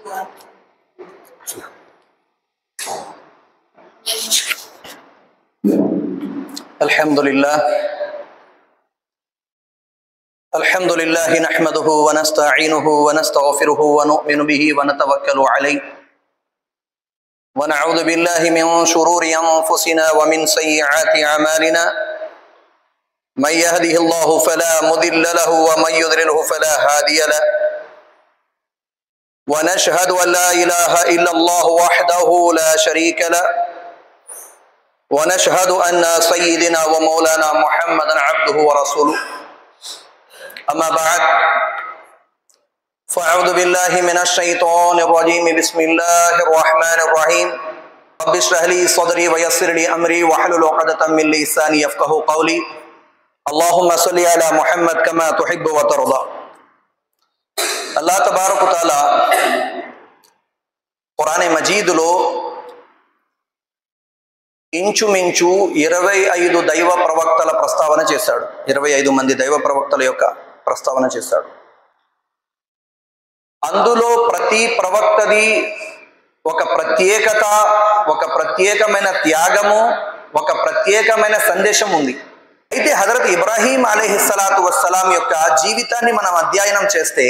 الحمد لله الحمد لله نحمده ونستعينه ونستغفره ونؤمن به ونتوكل عليه ونعوذ بالله من شرور انفسنا ومن سيئات اعمالنا من يهده الله فلا مضل له ومن يضلله فلا هادي له ونشهد ان لا اله الا الله وحده لا شريك له ونشهد ان سيدنا ومولانا محمدا عبده ورسوله اما بعد فاعوذ بالله من الشيطان الرجيم بسم الله الرحمن الرحيم رب اشرح لي صدري ويسر لي امري واحلل عقدة من لساني يفقهوا قولي اللهم صل على محمد كما تحب وترضى అల్లాహ్ తబారకు తాలా ఖురాన్ మజీదులో ఇంచుమించు ఇరవై ఐదు దైవ ప్రవక్తల ప్రస్తావన చేశాడు ఇరవై ఐదు మంది దైవ ప్రవక్తల యొక్క ప్రస్తావన చేశాడు అందులో ప్రతి ప్రవక్తది ఒక ప్రత్యేకత ఒక ప్రత్యేకమైన త్యాగము ఒక ప్రత్యేకమైన సందేశం ఉంది అయితే హజరత్ ఇబ్రాహీం అలీహిస్సలాతు వస్సలాం యొక్క జీవితాన్ని మనం అధ్యయనం చేస్తే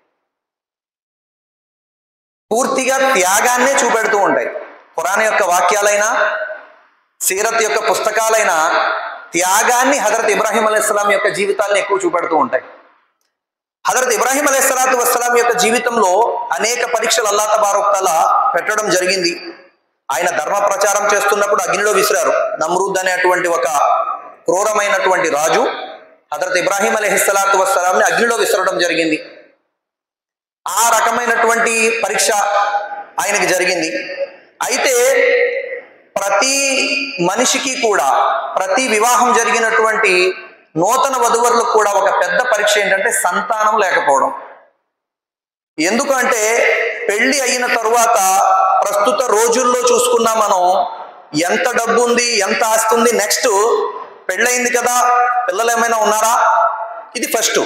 పూర్తిగా త్యాగాన్నే చూపెడుతూ ఉంటాయి ఖురాన్ యొక్క వాక్యాలైనా సీరత్ యొక్క పుస్తకాలైన త్యాగాన్ని హజరత్ ఇబ్రాహీం అలైహిస్సలాం యొక్క జీవితాన్ని ఎక్కువ చూపెడుతూ ఉంటాయి హజరత్ ఇబ్రాహీం అలైహిస్సలాతు వస్సలాం యొక్క జీవితంలో అనేక పరీక్షలు అల్లా తబారుక్తల పెట్టడం జరిగింది ఆయన ధర్మ ప్రచారం చేస్తున్నప్పుడు అగ్నిలో విసిరారు నమ్రూద్ అనేటువంటి ఒక క్రూరమైనటువంటి రాజు హజరత్ ఇబ్రాహీం అలైహిస్సలాతు వస్సలాంని అగ్నిలో విసరడం జరిగింది ఆ రకమైనటువంటి పరీక్ష ఆయనకి జరిగింది అయితే ప్రతి మనిషికి కూడా ప్రతి వివాహం జరిగినటువంటి నూతన వధువరులకు కూడా ఒక పెద్ద పరీక్ష ఏంటంటే సంతానం లేకపోవడం ఎందుకంటే పెళ్లి అయిన తరువాత ప్రస్తుత రోజుల్లో చూసుకున్నా మనం ఎంత డబ్బు ఉంది ఎంత ఆస్తి ఉంది నెక్స్ట్ పెళ్ళయింది కదా పిల్లలు ఏమైనా ఉన్నారా ఇది ఫస్ట్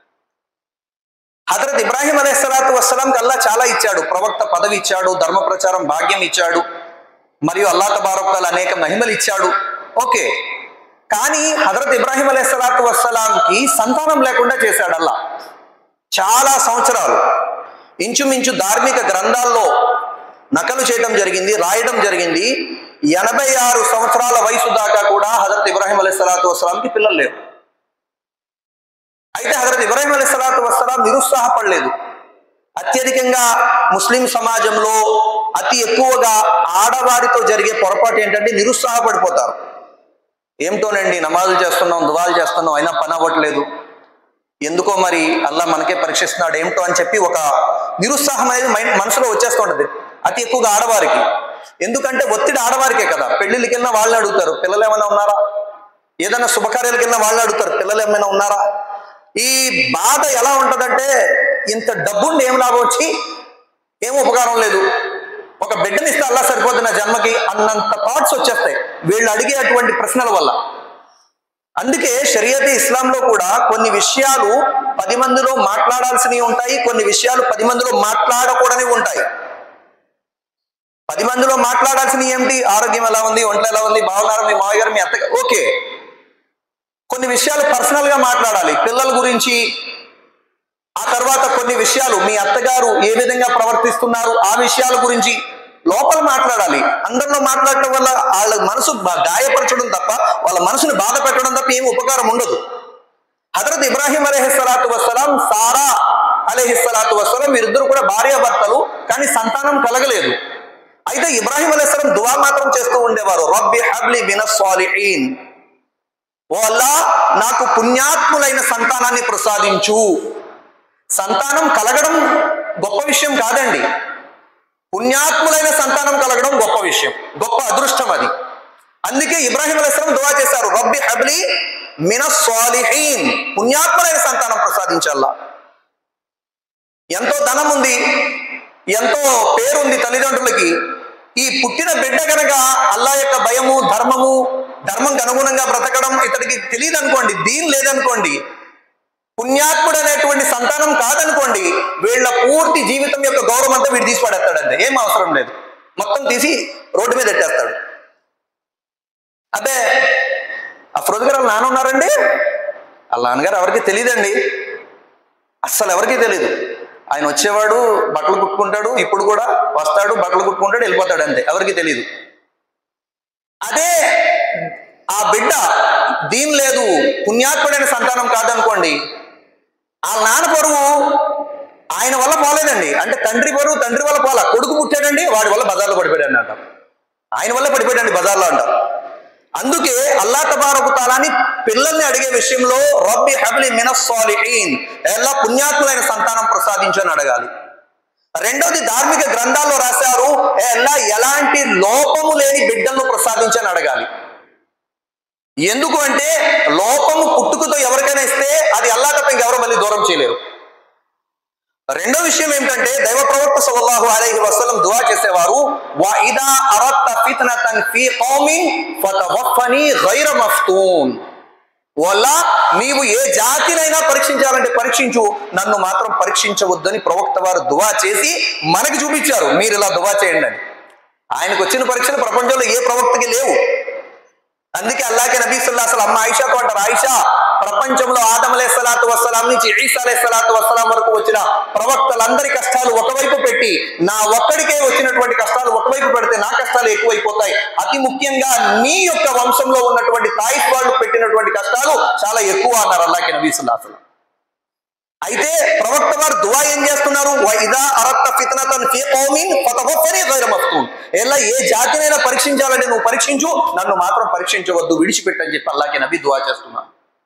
హజరత్ ఇబ్రాహీం అలైహిస్సలాతు వస్సలాంకి అల్లా చాలా ఇచ్చాడు ప్రవక్త పదవి ఇచ్చాడు ధర్మ ప్రచారం భాగ్యం ఇచ్చాడు మరియు అల్లా తబారొక్కలు అనేక మహిమలు ఇచ్చాడు ఓకే కానీ హజరత్ ఇబ్రాహీం అలైహిస్సలాతు వస్సలాంకి సంతానం లేకుండా చేశాడు అల్లా చాలా సంవత్సరాలు ఇంచుమించు ధార్మిక గ్రంథాల్లో నకలు చేయడం జరిగింది రాయడం జరిగింది ఎనభై ఆరు సంవత్సరాల వయసు దాకా కూడా హజరత్ ఇబ్రాహీం అలైహిస్సలాతు వస్సలాంకి పిల్లలు లేవు అయితే హజరత్ ఇబ్రాహీం అలీ సలాతు వస్సలాం నిరుత్సాహపడలేదు అత్యధికంగా ముస్లిం సమాజంలో అతి ఎక్కువగా ఆడవారితో జరిగే పొరపాటు ఏంటంటే నిరుత్సాహపడిపోతారు ఏమిటోనండి నమాజులు చేస్తున్నాం దువాలు చేస్తున్నాం అయినా పని అవ్వట్లేదు ఎందుకో మరి అల్లా మనకే పరీక్షిస్తున్నాడు ఏమిటో అని చెప్పి ఒక నిరుత్సాహం అనేది మైండ్ మనసులో వచ్చేస్తుంటది అతి ఎక్కువగా ఆడవారికి ఎందుకంటే ఒత్తిడి ఆడవారికే కదా పెళ్లిళ్ళకి వెళ్ళినా వాళ్ళని అడుగుతారు పిల్లలు ఏమైనా ఉన్నారా ఏదైనా శుభకార్యాలకు వెళ్ళినా వాళ్ళని అడుగుతారు పిల్లలు ఏమైనా ఉన్నారా ఈ బాధ ఎలా ఉంటదంటే ఇంత డబ్బుండి ఏం లాభం వచ్చి ఏం ఉపకారం లేదు ఒక బిడ్డని ఇస్తే అల్లా సరిపోతుంది నా జన్మకి అన్నంత థాట్స్ వచ్చేస్తాయి వీళ్ళు అడిగే అటువంటి ప్రశ్నల వల్ల అందుకే షరియత్ ఇస్లాంలో కూడా కొన్ని విషయాలు పది మందిలో మాట్లాడాల్సినవి ఉంటాయి కొన్ని విషయాలు పది మందిలో మాట్లాడకూడనివి ఉంటాయి పది మందిలో మాట్లాడాల్సినవి ఏమిటి ఆరోగ్యం ఎలా ఉంది ఒంట్లో ఎలా ఉంది బాగున్నారు మీ మామయ్య గారు మీ అత్త ఓకే కొన్ని విషయాలు పర్సనల్ గా మాట్లాడాలి పిల్లల గురించి ఆ తర్వాత కొన్ని విషయాలు మీ అత్తగారు ఏ విధంగా ప్రవర్తిస్తున్నారు ఆ విషయాల గురించి లోపల మాట్లాడాలి అందరిలో మాట్లాడటం వల్ల వాళ్ళ మనసు బా- గాయపరచడం తప్ప వాళ్ళ మనసుని బాధ పెట్టడం తప్ప ఏం ఉపకారం ఉండదు హజరత్ ఇబ్రాహీం అలహిస్సలాతు వస్సలాం సారా అలహిస్సలాతు వస్సలాం వీరిద్దరు కూడా భార్యాభర్తలు కానీ సంతానం కలగలేదు అయితే ఇబ్రాహీం అలైహిస్సలాం దువా మాత్రం చేస్తూ ఉండేవారు రబ్బి హబ్లి బిన సాలిహీన్ ఓ అల్లా నాకు పుణ్యాత్ములైన సంతానాన్ని ప్రసాదించు సంతానం కలగడం గొప్ప విషయం కాదండి పుణ్యాత్ములైన సంతానం కలగడం గొప్ప విషయం గొప్ప అదృష్టం అది అందుకే ఇబ్రాహిం అలైస్లాం దువా చేశారు రబ్బి హబ్లి మిన సాలిహీన్ పుణ్యాత్ములైన సంతానం ప్రసాదించల్లా ఎంతో ధనం ఉంది ఎంతో పేరుంది తల్లిదండ్రులకి ఈ పుట్టిన బిడ్డ కనుక అల్లా యొక్క భయము ధర్మము ధర్మంకి అనుగుణంగా బ్రతకడం ఇతడికి తెలియదు అనుకోండి దీని లేదనుకోండి పుణ్యాత్ముడు అనేటువంటి సంతానం కాదనుకోండి వీళ్ళ పూర్తి జీవితం యొక్క గౌరవం అంతా వీడు తీసి పడేస్తాడంతే ఏం అవసరం లేదు మొత్తం తీసి రోడ్డు మీద ఎట్టేస్తాడు అదే ఆ ఫిరోజ్ గారు వాళ్ళ నాన్న ఉన్నారండి వాళ్ళ నాన్నగారు ఎవరికి తెలియదండి అస్సలు ఎవరికీ తెలియదు ఆయన వచ్చేవాడు బట్టలు కుట్టుకుంటాడు ఇప్పుడు కూడా వస్తాడు బట్టలు కుట్టుకుంటాడు వెళ్ళిపోతాడు అంతే ఎవరికి తెలియదు అదే ఆ బిడ్డ దీని లేదు పుణ్యాత్ముడైన సంతానం కాదనుకోండి ఆ నాన్న పరువు ఆయన వల్ల పోలేదండి అంటే తండ్రి పరువు తండ్రి వల్ల పోలా కొడుకు పుట్టాడండి వాడి వల్ల బజార్లో పడిపోయాడు అంటాం ఆయన వల్ల పడిపోయాడండి బజార్లో అంటాం అందుకే అల్లా తబారకు తాలాని పిల్లల్ని అడిగే విషయంలో రబ్బి హబ్లి మినస్సాలిహీన్ ఎలా పుణ్యాత్ములైన సంతానం ప్రసాదించని అడగాలి రెండోది ధార్మిక గ్రంథాల్లో రాశారు ఎలా ఎలాంటి లోపము లేని బిడ్డలను ప్రసాదించని అడగాలి ఎందుకు అంటే లోపము పుట్టుకతో ఎవరికైనా ఇస్తే అది అల్లా తప్ప ఇంకెవరు మళ్ళీ దూరం చేయలేరు రెండో విషయం ఏమిటంటే దైవ ప్రవక్త సల్లల్లాహు అలైహి వసల్లం దువా చేసేవారు వా ఇదా అరత్త ఫిత్నతన్ ఫీ కౌమిన్ ఫతవఫని గైర మఫ్తూన్ వల్ల నీవు ఏ జాతినైనా పరీక్షించాలంటే పరీక్షించు నన్ను మాత్రం పరీక్షించవద్దని ప్రవక్త వారు దువా చేసి మనకి చూపించారు మీరు ఇలా దువా చేయండి అని ఆయనకు వచ్చిన పరీక్షలు ప్రపంచంలో ఏ ప్రవక్తకి లేవు అందుకే అల్లాకే నబీ సల్లా అసలు అమ్మ ఆయిషాతో అంటారు ఆయిషా ప్రపంచంలో ఆదం అలే సలాతు వసలాం నుంచి ఈసా అలే సలాతు వసలాం వరకు వచ్చిన ప్రవక్తలందరి కష్టాలు ఒకవైపు పెట్టి నా ఒక్కడికే వచ్చినటువంటి కష్టాలు ఒకవైపు పెడితే నా కష్టాలు ఎక్కువైపోతాయి అతి ముఖ్యంగా నీ యొక్క వంశంలో ఉన్నటువంటి తాయిఫ్ వాళ్ళు పెట్టినటువంటి కష్టాలు చాలా ఎక్కువ అన్నారు అల్లాకే నబీ సల్లా అసలు అయితే ప్రవక్త వారు దువా ఏం చేస్తున్నారు ఇదా అరత్త ఫితనతన్ ఫీ కౌమిన్ ఫతవఫని గైర మఫ్తూన్ ఎలా ఏ జాతినైనా పరీక్షించాలంటే నువ్వు పరీక్షించు నన్ను మాత్రం పరీక్షించవద్దు విడిచిపెట్టని చెప్పి అల్లాకి నబి దువా చేస్తున్నా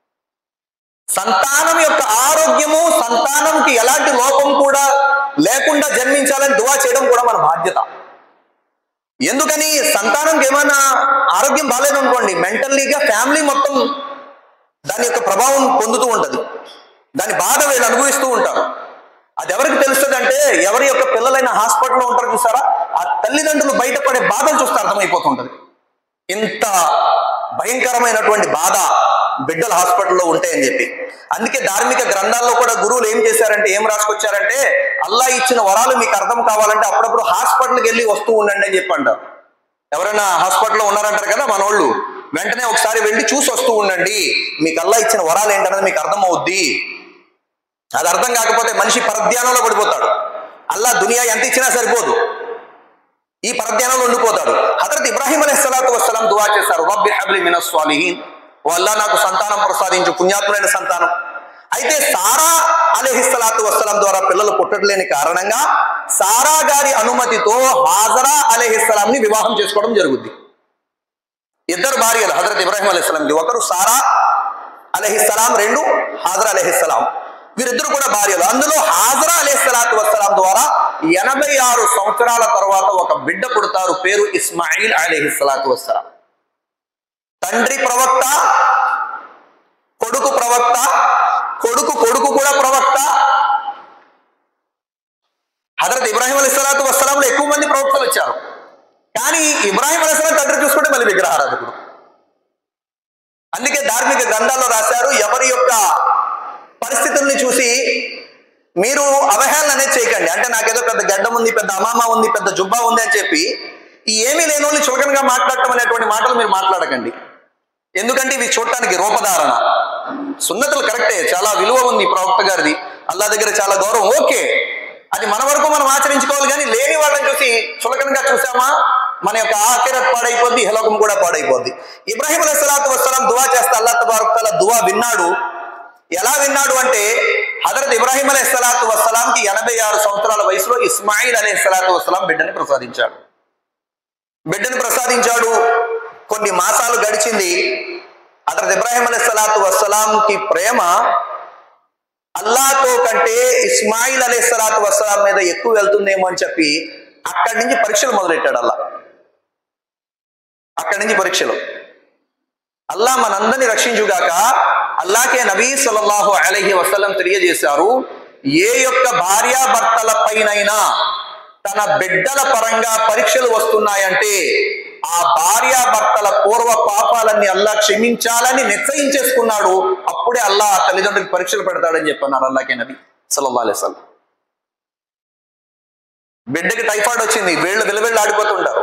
సంతానం యొక్క ఆరోగ్యము సంతానంకి ఎలాంటి లోపం కూడా లేకుండా జన్మించాలని దువా చేయడం కూడా మన బాధ్యత ఎందుకని సంతానంకి ఏమైనా ఆరోగ్యం బాగాలేదు అనుకోండి మెంటల్లీగా ఫ్యామిలీ మొత్తం దాని యొక్క ప్రభావం పొందుతూ ఉంటది దాని బాధ వీళ్ళు అనుభవిస్తూ ఉంటారు అది ఎవరికి తెలుస్తుంది అంటే ఎవరి యొక్క పిల్లలైన హాస్పిటల్లో ఉంటారు చూసారా ఆ తల్లిదండ్రులు బయటపడే బాధలు చూస్తే అర్థమైపోతుంటది ఇంత భయంకరమైనటువంటి బాధ బిడ్డల హాస్పిటల్లో ఉంటాయని చెప్పి అందుకే ధార్మిక గ్రంథాల్లో కూడా గురువులు ఏం చేశారంటే ఏం రాసుకొచ్చారంటే అల్లా ఇచ్చిన వరాలు మీకు అర్థం కావాలంటే అప్పుడప్పుడు హాస్పిటల్కి వెళ్ళి వస్తూ ఉండండి అని చెప్పి అంటారు ఎవరైనా హాస్పిటల్లో ఉన్నారంటారు కదా మనోళ్ళు వెంటనే ఒకసారి వెళ్ళి చూసి వస్తూ ఉండండి మీకు అల్లా ఇచ్చిన వరాలు ఏంటన్నది మీకు అర్థం అవుద్ది అది అర్థం కాకపోతే మనిషి పరధ్యానంలో పడిపోతాడు అల్లా దునియా ఎంత ఇచ్చినా సరిపోదు ఈ పరధ్యానంలో ఉండిపోతాడు హజరత్ ఇబ్రాహిం అలీ సలాతు వసలాం దువా చేశారు రబ్బి హబ్లి మినస్ స్వాలిహీన్ ఓ అల్లా నాకు సంతానం ప్రసాదించు పుణ్యాత్ములైన సంతానం అయితే సారా అలెహిస్సలాతు వసలాం ద్వారా పిల్లలు పుట్టట్లేని కారణంగా సారా గారి అనుమతితో హాజరా అలెహిస్సలాం ని వివాహం చేసుకోవడం జరుగుద్ది ఇద్దరు భార్యలు హజరత్ ఇబ్రాహిం అలైహిస్సలాంకి ఒకరు సారా అలెహిస్సలాం రెండు హాజరా అలెహిస్సలాం వీరిద్దరు కూడా భార్యలు అందులో హాజరా అలెహిస్సలాతు వసలాం ద్వారా ఎనభై ఆరు సంవత్సరాల తర్వాత ఒక బిడ్డ పుడతారు పేరు ఇస్మాయిల్ అలెహిస్సలాతు వసలాం తండ్రి ప్రవక్త కొడుకు ప్రవక్త కొడుకు కొడుకు కూడా ప్రవక్త హజరత్ ఇబ్రాహిం అలీ సలాతు వసలాంలో ఎక్కువ మంది ప్రవక్తలు వచ్చారు కానీ ఇబ్రాహిం అలీ సలాం తండ్రి చూసుకుంటే మళ్ళీ విగ్రహారాధకుడు అందుకే ధార్మిక గ్రంథాల్లో రాశారు ఎవరి యొక్క పరిస్థితుల్ని చూసి మీరు అవహేళన అనేది చేయకండి అంటే నాకేదో పెద్ద గడ్డం ఉంది పెద్ద అమామ ఉంది పెద్ద జుబ్బా ఉంది అని చెప్పి ఈ ఏమీ లేని వాళ్ళు చులకనగా మాట్లాడటం అనేటువంటి మాటలు మీరు మాట్లాడకండి ఎందుకంటే ఇవి చూడటానికి రూపధారణ సున్నతులు కరెక్టే చాలా విలువ ఉంది ప్రవక్త గారిది అల్లా దగ్గర చాలా గౌరవం ఓకే అది మన వరకు మనం ఆచరించుకోవాలి కానీ లేని వాళ్ళని చూసి చులకనగా చూసామా మన యొక్క ఆఖిరత్ పాడైపోద్ది హలోకం కూడా పాడైపోద్ది ఇబ్రాహిం అలీ సలాతు వసలాం దువా చేస్తే అల్లా తబారక్ తల దువా విన్నాడు ఎలా విన్నాడు అంటే హజరత్ ఇబ్రాహిం అలీ సలాతు వసలాంకి ఎనభై ఆరు సంవత్సరాల వయసులో ఇస్మాయిల్ అలీ సలాతు వసలాం బిడ్డని ప్రసాదించాడు బిడ్డను ప్రసాదించాడు కొన్ని మాసాలు గడిచింది అతను ఇబ్రాహిం అలీ సలాతు వసలాంకి ప్రేమ అల్లాతో కంటే ఇస్మాయిల్ అలీ సలాతు వసలాం మీద ఎక్కువ వెళ్తుందేమో అని చెప్పి అక్కడి నుంచి పరీక్షలు మొదలెట్టాడు అల్లా అక్కడి నుంచి పరీక్షలు అల్లా మనందరినీ రక్షించుగాక అల్లాకే నబీ సల్లల్లాహు అలైహి వసల్లం తెలియజేశారు ఏ యొక్క భార్యాభర్తల పైనైనా తన బిడ్డల పరంగా పరీక్షలు వస్తున్నాయంటే ఆ భార్యాభర్తల పూర్వ పాపాలన్నీ అల్లా క్షమించాలని నిశ్చయించేసుకున్నాడు అప్పుడే అల్లా ఆ తల్లిదండ్రులకు పరీక్షలు పెడతాడని చెప్పన్నారు అల్లాకే నబీ సల్లల్లాహు అలైహి వసల్లం బిడ్డకి టైఫాయిడ్ వచ్చింది వీళ్ళు విలవిళ్ళు ఆడిపోతుంటారు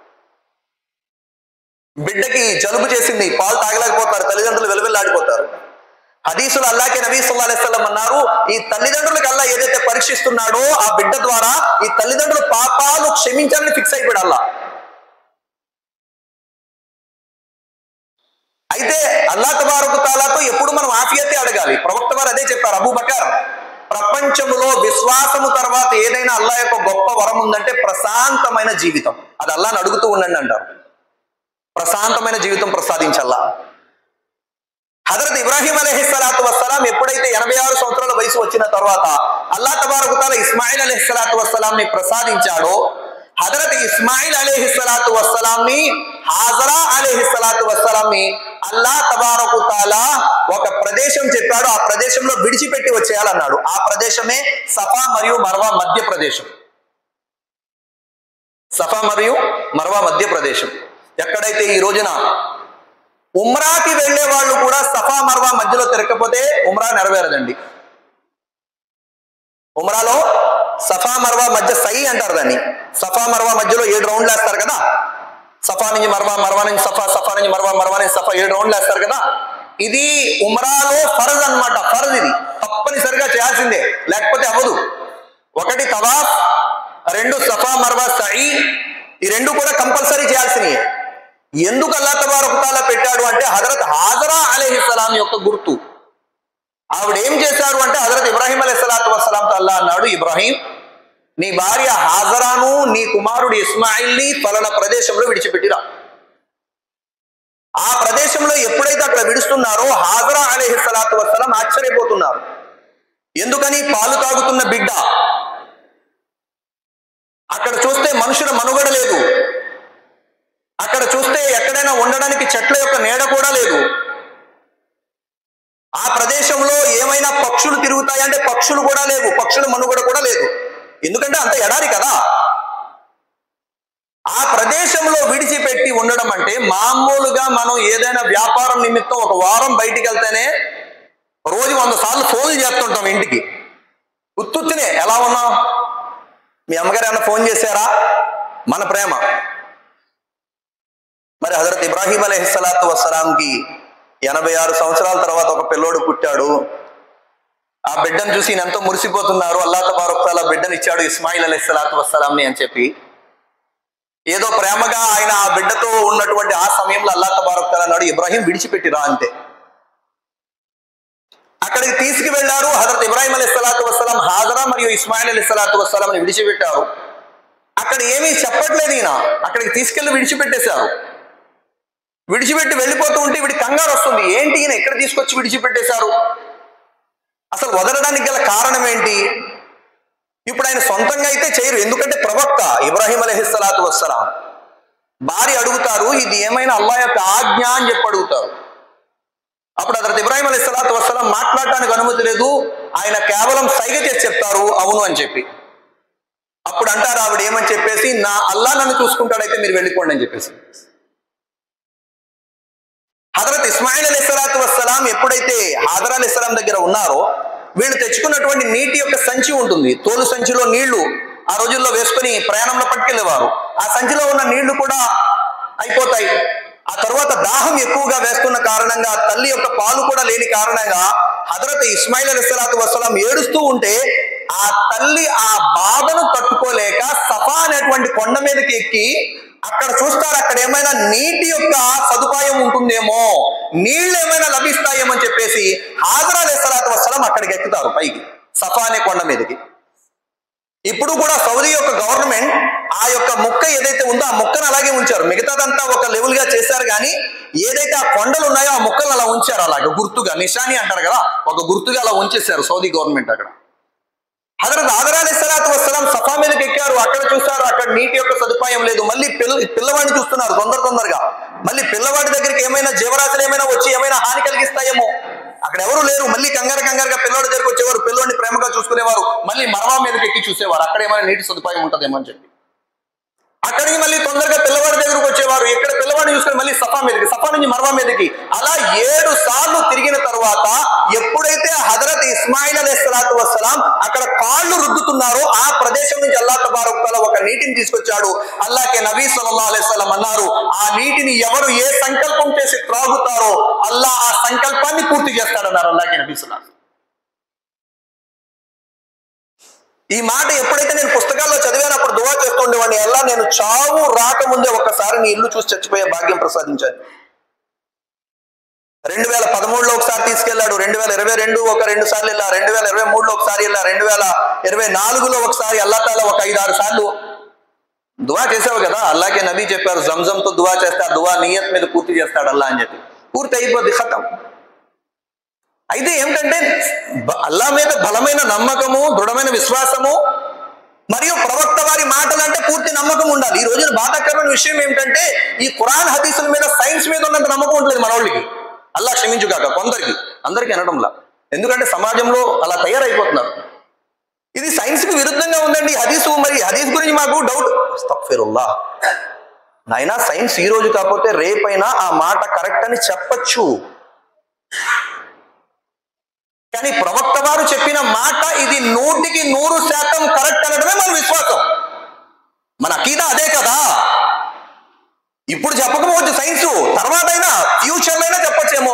బిడ్డకి జలుబు చేసింది పాలు తాగలేకపోతారు తల్లిదండ్రులు విలవిళ్ళు ఆడిపోతారు హదీసులు అల్లాకే నబీ సల్లా అలైస్లం అన్నారు ఈ తల్లిదండ్రులకు అల్లా ఏదైతే పరీక్షిస్తున్నాడో ఆ బిడ్డ ద్వారా ఈ తల్లిదండ్రులు పాపాలు క్షమించాలని ఫిక్స్ అయిపోయాడు అల్లా అయితే అల్లా తబారకు తాలాతో ఎప్పుడు మనం ఆఫియతే అడగాలి ప్రవక్త వారు అదే చెప్పారు అబూ బకర్ ప్రపంచములో విశ్వాసము తర్వాత ఏదైనా అల్లా యొక్క గొప్ప వరం ఉందంటే ప్రశాంతమైన జీవితం అది అల్లాని అడుగుతూ ఉండండి అంటారు ప్రశాంతమైన జీవితం ప్రసాదించల్లా హజరత్ ఇబ్రాహీం అలహి సలాతు వస్సలాం ఎప్పుడైతే ఎనభై ఆరు సంవత్సరాల వయసు వచ్చిన తర్వాత అల్లా తబారకు తాల ఇస్మాయిల్ అలహి సలాతు వస్సలాం ని ప్రసాదించాడో హజరత్ ఇస్మాయిల్ అలీహి సలాతు వస్సలాం ని హాజరా అలీహి సలాతు వస్సలాం ని అల్లా తబారకు తాలా ఒక ప్రదేశం చెప్పాడు ఆ ప్రదేశంలో విడిచిపెట్టి వచ్చేయాలన్నాడు ఆ ప్రదేశమే సఫా మరియు మర్వా మధ్య ప్రదేశం సఫా మరియు మర్వా మధ్య ప్రదేశం ఎక్కడైతే ఈ రోజున ఉమ్రాకి వెళ్లే వాళ్ళు కూడా సఫా మర్వా మధ్యలో తిరగకపోతే ఉమ్రా నెరవేరదండి ఉమ్రాలో సఫా మర్వా మధ్య సై అంటారు దాన్ని సఫా మర్వా మధ్యలో ఏడు రౌండ్లు వేస్తారు కదా సఫా నుంచి మర్వా మర్వా నుంచి సఫా సఫా నుంచి మర్వా మర్వా నుంచి సఫా ఏడు రౌండ్లు వేస్తారు కదా ఇది ఉమ్రాలో ఫరజ్ అన్నమాట ఫరజ్ ఇది తప్పనిసరిగా చేయాల్సిందే లేకపోతే అవ్వదు ఒకటి తవాఫ్ రెండు సఫా మర్వా సై ఈ రెండు కూడా కంపల్సరీ చేయాల్సినవి ఎందుకు అల్లా తబారకు తాలా పెట్టాడు అంటే హజరత్ హాజరా అలీహిస్సలాం యొక్క గుర్తు ఆవిడ ఏం చేశారు అంటే హజరత్ ఇబ్రాహీం అలీ సలాతు వసలాంతో అల్లా అన్నాడు ఇబ్రాహీం నీ భార్య హాజరాను నీ కుమారుడు ఇస్మాయిల్ని ఫలన ప్రదేశంలో విడిచిపెట్టిరా ఆ ప్రదేశంలో ఎప్పుడైతే అక్కడ విడుస్తున్నారో హాజరా అలీహి సలాతు వసలాం ఆశ్చర్యపోతున్నారు ఎందుకని పాలు తాగుతున్న బిడ్డ అక్కడ చూస్తే మనుషుల మనుగడ లేదు అక్కడ చూస్తే ఎక్కడైనా ఉండడానికి చెట్ల యొక్క నీడ కూడా లేదు ఆ ప్రదేశంలో ఏమైనా పక్షులు తిరుగుతాయంటే పక్షులు కూడా లేవు పక్షుల మనుగడ కూడా లేదు ఎందుకంటే అంత ఎడారి కదా ఆ ప్రదేశంలో విడిచిపెట్టి ఉండడం అంటే మామూలుగా మనం ఏదైనా వ్యాపారం నిమిత్తం ఒక వారం బయటికి వెళ్తేనే రోజు వంద సార్లు ఫోన్లు చేస్తుంటాం ఇంటికి ఉత్తుత్తినే ఎలా ఉన్నావు మీ అమ్మగారు ఏమైనా ఫోన్ చేశారా మన ప్రేమ మరి హజరత్ ఇబ్రాహీం అలహిస్సలాతు వసలాంకి ఎనభై ఆరు సంవత్సరాల తర్వాత ఒక పిల్లోడు పుట్టాడు ఆ బిడ్డను చూసి ఈయన ఎంతో మురిసిపోతున్నారు అల్లా తబారొక్తాల బిడ్డను ఇచ్చాడు ఇస్మాయిల్ అలహిస్సలాతు వసలాంని అని చెప్పి ఏదో ప్రేమగా ఆయన ఆ బిడ్డతో ఉన్నటువంటి ఆ సమయంలో అల్లా తబారొక్తాల అన్నాడు ఇబ్రాహీం విడిచిపెట్టిరా అంతే అక్కడికి తీసుకువెళ్లారు హజరత్ ఇబ్రాహీం అలీ సలాతు వసలాం హాజరా మరియు ఇస్మాయిల్ అలీ సలాతు వసలాం విడిచిపెట్టారు అక్కడ ఏమీ చెప్పట్లేదు ఈయన అక్కడికి తీసుకెళ్లి విడిచిపెట్టేశారు విడిచిపెట్టి వెళ్ళిపోతూ ఉంటే వీడి కంగారు వస్తుంది ఏంటి ఈయన ఎక్కడ తీసుకొచ్చి విడిచిపెట్టేశారు అసలు వదలడానికి గల కారణం ఏంటి ఇప్పుడు ఆయన సొంతంగా అయితే చేయరు ఎందుకంటే ప్రవక్త ఇబ్రాహీం అలహిస్సలాతు వస్సలాం భార్య అడుగుతారు ఇది ఏమైనా అల్లా యొక్క ఆజ్ఞ అని చెప్పి అడుగుతారు అప్పుడు అతను ఇబ్రాహీం అలీ సలాతు వసలాం మాట్లాడటానికి అనుమతి లేదు ఆయన కేవలం సైగ చేసి చెప్తారు అవును అని చెప్పి అప్పుడు అంటారు ఆవిడ ఏమని చెప్పేసి నా అల్లా నన్ను చూసుకుంటాడైతే మీరు వెళ్ళిపోండి అని చెప్పేసి హజరత్ ఇస్మాయిల్ అలీ సలాతు వసలాం ఎప్పుడైతే హాజర్ అలీ సలాం దగ్గర ఉన్నారో వీళ్ళు తెచ్చుకున్నటువంటి నీటి యొక్క సంచి ఉంటుంది తోలు సంచిలో నీళ్లు ఆ రోజుల్లో వేసుకుని ప్రయాణంలో పట్టుకెళ్లేవారు ఆ సంచిలో ఉన్న నీళ్లు కూడా అయిపోతాయి ఆ తర్వాత దాహం ఎక్కువగా వేస్తున్న కారణంగా తల్లి యొక్క పాలు కూడా లేని కారణంగా హజరత్ ఇస్మాయిల్ అలీ సలాతు వసలాం ఏడుస్తూ ఉంటే ఆ తల్లి ఆ బాధను తట్టుకోలేక సఫా అనేటువంటి కొండ మీదకి ఎక్కి అక్కడ చూస్తారు అక్కడ ఏమైనా నీటి యొక్క సదుపాయం ఉంటుందేమో నీళ్లు ఏమైనా లభిస్తాయేమో అని చెప్పేసి హాజరా అలైహిస్సలాతు వస్సలాం అక్కడికి ఎక్కుతారు పైకి సఫా అనే కొండ మీదకి ఇప్పుడు కూడా సౌదీ యొక్క గవర్నమెంట్ ఆ యొక్క ముక్క ఏదైతే ఉందో ఆ ముక్కను అలాగే ఉంచారు మిగతాదంతా ఒక లెవెల్ గా చేశారు కానీ ఏదైతే ఆ కొండలు ఉన్నాయో ఆ ముక్కలు అలా ఉంచారు అలాగే గుర్తుగా నిషాని అంటారు కదా ఒక గుర్తుగా అలా ఉంచేశారు సౌదీ గవర్నమెంట్ అక్కడ హజరత్ ఆదరాలి సలాతు వసలాం సఫా మీదకి ఎక్కారు అక్కడ చూస్తారు అక్కడ నీటి యొక్క సదుపాయం లేదు మళ్ళీ పిల్ల పిల్లవాడిని చూస్తున్నారు తొందర తొందరగా మళ్ళీ పిల్లవాడి దగ్గరికి ఏమైనా జీవరాశులు ఏమైనా వచ్చి ఏమైనా హాని కలిగిస్తాయేమో అక్కడ ఎవరు లేరు మళ్ళీ కంగారు కంగారుగా పిల్లోడి దగ్గరికి వచ్చేవారు పిల్లోడిని ప్రేమగా చూసుకునేవారు మళ్ళీ మరవా మీదకి ఎక్కి చూసేవారు అక్కడ ఏమైనా నీటి సదుపాయం ఉంటుందేమో అని చెప్పి అక్కడికి మళ్ళీ తొందరగా పిల్లవాడి దగ్గరకు వచ్చేవారు ఇక్కడ పిల్లవాడిని చూసుకొని మళ్ళీ సఫా మీదకి సఫా నుంచి మరవా మీదకి అలా ఏడు సార్లు తిరిగిన తర్వాత ఎప్పుడైతే హజరత్ ఇస్మాయిల్ అలీ సలాతు వసలాం అక్కడ కాళ్ళు రుద్దుతున్నారో ఆ ప్రదేశం నుంచి అల్లా తబారకుల ఒక నీటిని తీసుకొచ్చాడు అల్లాకే నబీ సల్లల్లాహు అలైహి వసల్లం అన్నారు ఆ నీటిని ఎవరు ఏ సంకల్పం చేసి త్రాగుతారో అల్లా ఆ సంకల్పాన్ని పూర్తి చేస్తాడన్నారు అల్లాకే నబీ సల్లల్లాహు అలైహి వసల్లం. ఈ మాట ఎప్పుడైతే నేను పుస్తకాల్లో చదివానప్పుడు దువా చేస్తూ ఉండేవాడిని అల్లా నేను చావు రాకముందే ఒక్కసారి నీ ఇల్లు చూసి చచ్చిపోయే భాగ్యం ప్రసాదించాను రెండు వేల పదమూడులో ఒకసారి తీసుకెళ్లాడు రెండు వేల ఇరవై రెండు ఒక రెండు సార్లు వెళ్ళా రెండు వేల ఇరవై మూడులో ఒకసారి వెళ్ళా రెండు వేల ఇరవై నాలుగులో ఒకసారి అల్లా తాలా ఒక ఐదు ఆరు సార్లు దువా చేసావు కదా అల్లాకే నబీ చెప్పారు జంజంతో దువా చేస్తే ఆ దువా నియత్ మీద పూర్తి చేస్తాడు అల్లా అని చెప్పి పూర్తి అయిపోద్ది ఖతం అయితే ఏమిటంటే బ- అల్లా మీద బలమైన నమ్మకము దృఢమైన విశ్వాసము మరియు ప్రవక్త వారి మాటలు అంటే పూర్తి నమ్మకం ఉండాలి ఈ రోజున బాధాకరమైన విషయం ఏమిటంటే ఈ ఖురాన్ హదీసుల మీద సైన్స్ మీద ఉన్నంత నమ్మకం ఉంటుంది మనోళ్ళకి అల్లా క్షమించుగాక కొందరికి అందరికి అనడంలా ఎందుకంటే సమాజంలో అలా తయారైపోతున్నారు ఇది సైన్స్ కి విరుద్ధంగా ఉందండి ఈ హదీసు మరి హదీస్ గురించి మాకు డౌట్ అస్తగ్ఫిరుల్లా నాయనా సైన్స్ ఈ రోజు కాకపోతే రేపైనా ఆ మాట కరెక్ట్ అని చెప్పచ్చు కానీ ప్రవక్త వారు చెప్పిన మాట ఇది నూటికి నూరు శాతం కరెక్ట్ అనడమే మన విశ్వాసం మన అకీదా అదే కదా ఇప్పుడు చెప్పకపోవచ్చు సైన్స్ తర్వాత అయినా ఫ్యూచర్ అయినా చెప్పొచ్చేమో